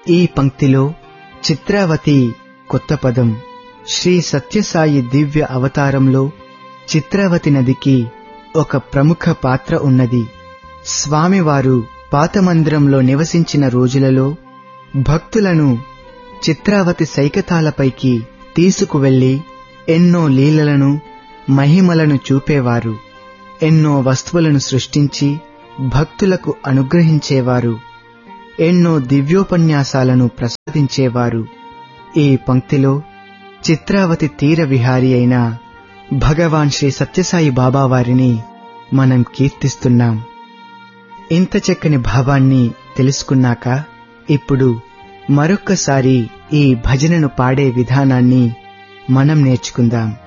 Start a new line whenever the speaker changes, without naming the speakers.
ఈ పంక్తిలో చిత్రావతి కొత్త పదం శ్రీ సత్యసాయి దివ్య అవతారంలో చిత్రావతి నదికి ఒక ప్రముఖ పాత్ర ఉన్నది స్వామివారు పాత మందిరంలో నివసించిన రోజులలో భక్తులను చిత్రావతి సైకతాలపైకి తీసుకువెళ్లి ఎన్నో లీలలను మహిమలను చూపేవారు ఎన్నో వస్తువులను సృష్టించి భక్తులకు అనుగ్రహించేవారు ఎన్నో దివ్యోపన్యాసాలను ప్రసాదించేవారు ఈ పంక్తిలో చిత్రావతి తీర విహారి అయిన భగవాన్ శ్రీ సత్యసాయి బాబా వారిని మనం కీర్తిస్తున్నాం ఇంత చక్కని భావాన్ని తెలుసుకున్నాక ఇప్పుడు మరొక్కసారి ఈ భజనను పాడే విధానాన్ని మనం నేర్చుకుందాం